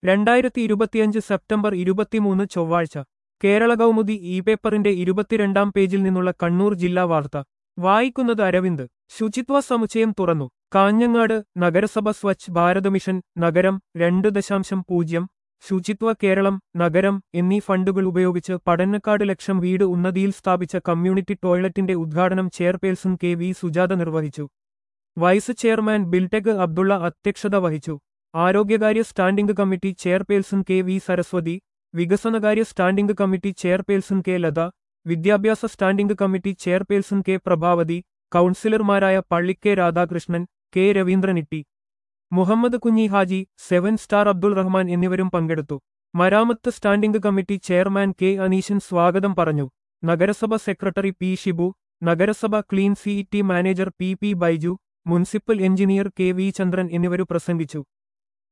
രണ്ടായിരത്തി ഇരുപത്തിയഞ്ച് സെപ്റ്റംബർ ഇരുപത്തിമൂന്ന് ചൊവ്വാഴ്ച കേരള കൗമുദി ഇ പേപ്പറിന്റെ ഇരുപത്തിരണ്ടാം പേജിൽ നിന്നുള്ള കണ്ണൂർ ജില്ലാ വാർത്ത വായിക്കുന്നത് അരവിന്ദ് ശുചിത്വ സമുച്ചയം തുറന്നു കാഞ്ഞങ്ങാട് നഗരസഭ സ്വച്ഛ് ഭാരത് മിഷൻ നഗരം രണ്ട് ദശാംശം പൂജ്യം ശുചിത്വ കേരളം നഗരം എന്നീ ഫണ്ടുകൾ ഉപയോഗിച്ച് പടന്നക്കാട് ലക്ഷം വീട് ഉന്നതിയിൽ സ്ഥാപിച്ച കമ്മ്യൂണിറ്റി ടോയ്ലറ്റിന്റെ ഉദ്ഘാടനം ചെയർപേഴ്സൺ കെ വി സുജാത നിർവഹിച്ചു വൈസ് ചെയർമാൻ ബിൽടെക് അബ്ദുള്ള അധ്യക്ഷത വഹിച്ചു ആരോഗ്യകാര്യ standing committee chairperson K V Saraswathi വികസനകാര്യ standing committee chairperson K Latha വിദ്യാഭ്യാസ standing committee chairperson K Prabhavathi കൗൺസിലർമാരായ Pallikke Radhakrishnan K Raveendran Itty Muhammad Kunhi Haji seven star Abdul Rahman എന്നിവരും പങ്കെടുത്തു മരാമത്ത് standing committee chairman K Aneesan സ്വാഗതം പറഞ്ഞു നഗരസഭ സെക്രട്ടറി പി ഷിബു നഗരസഭ clean city manager P P Baiju municipal engineer K V Chandran എന്നിവരു പ്രസംഗിച്ചു